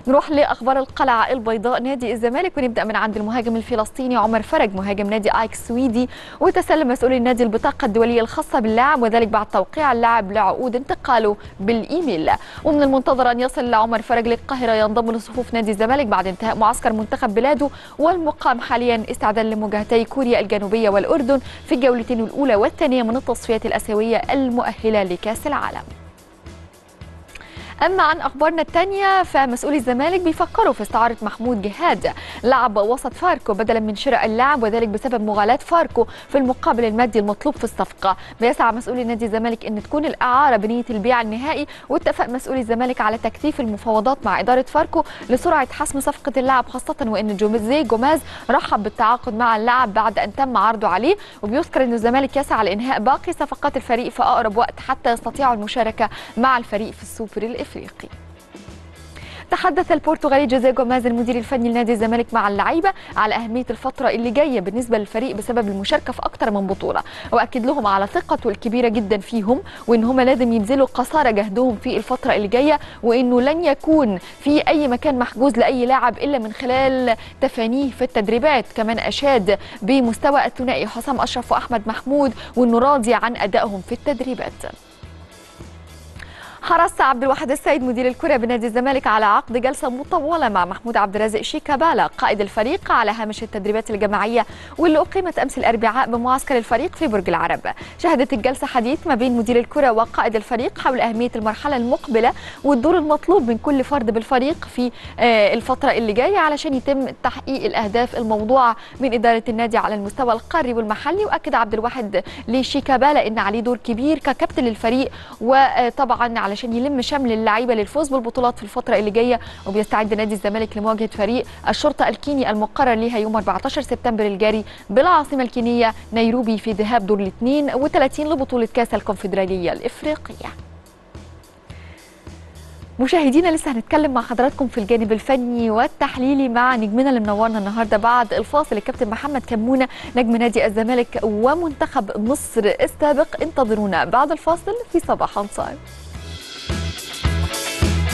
نروح لاخبار القلعه البيضاء نادي الزمالك ونبدا من عند المهاجم الفلسطيني عمر فرج مهاجم نادي ايك السويدي وتسلم مسؤول النادي البطاقه الدوليه الخاصه باللاعب وذلك بعد توقيع اللاعب لعقود انتقاله بالايميل ومن المنتظر ان يصل عمر فرج للقاهره ينضم لصفوف نادي الزمالك بعد انتهاء معسكر منتخب بلاده والمقام حاليا استعدادا لمواجهتي كوريا الجنوبيه والاردن في الجولتين الاولى والثانيه من التصفيات الاسيويه المؤهله لكاس العالم اما عن اخبارنا الثانيه فمسؤولي الزمالك بيفكروا في استعاره محمود جهاد لاعب وسط فاركو بدلا من شراء اللاعب وذلك بسبب مغالاه فاركو في المقابل المادي المطلوب في الصفقه بيسعى مسؤولي نادي الزمالك ان تكون الاعاره بنيه البيع النهائي واتفق مسؤولي الزمالك على تكثيف المفاوضات مع اداره فاركو لسرعه حسم صفقه اللاعب خاصه وان جوميزي جوماز رحب بالتعاقد مع اللاعب بعد ان تم عرضه عليه وبيذكر ان الزمالك يسعى لانهاء باقي صفقات الفريق في اقرب وقت حتى يستطيعوا المشاركه مع الفريق في السوبر الافريقي الافريقي تحدث البرتغالي جوزيه جوماز المدير الفني لنادي الزمالك مع اللعيبه على اهميه الفتره اللي جايه بالنسبه للفريق بسبب المشاركه في اكثر من بطوله واكد لهم على ثقته الكبيره جدا فيهم وان هم لازم يبذلوا قصارى جهدهم في الفتره اللي جايه وانه لن يكون في اي مكان محجوز لاي لاعب الا من خلال تفانيه في التدريبات كمان اشاد بمستوى الثنائي حسام اشرف واحمد محمود وانه راضي عن ادائهم في التدريبات حرص عبد الواحد السيد مدير الكرة بنادي الزمالك على عقد جلسة مطولة مع محمود عبد الرازق شيكابالا قائد الفريق على هامش التدريبات الجماعية واللي أقيمت أمس الأربعاء بمعسكر الفريق في برج العرب شهدت الجلسة حديث ما بين مدير الكرة وقائد الفريق حول أهمية المرحلة المقبلة والدور المطلوب من كل فرد بالفريق في الفترة اللي جاية علشان يتم تحقيق الأهداف الموضوعة من إدارة النادي على المستوى القاري والمحلي وأكد عبد الواحد لشيكابالا إن عليه دور كبير ككابتن للفريق وطبعا على علشان يلم شمل اللعيبه للفوز بالبطولات في الفتره اللي جايه وبيستعد نادي الزمالك لمواجهه فريق الشرطه الكيني المقرر ليها يوم 14 سبتمبر الجاري بالعاصمه الكينيه نيروبي في ذهاب دور ال 32 لبطوله كاس الكونفدراليه الافريقيه. مشاهدينا لسه هنتكلم مع حضراتكم في الجانب الفني والتحليلي مع نجمنا اللي منورنا النهارده بعد الفاصل الكابتن محمد كمونه نجم نادي الزمالك ومنتخب مصر السابق انتظرونا بعد الفاصل في صباح انصار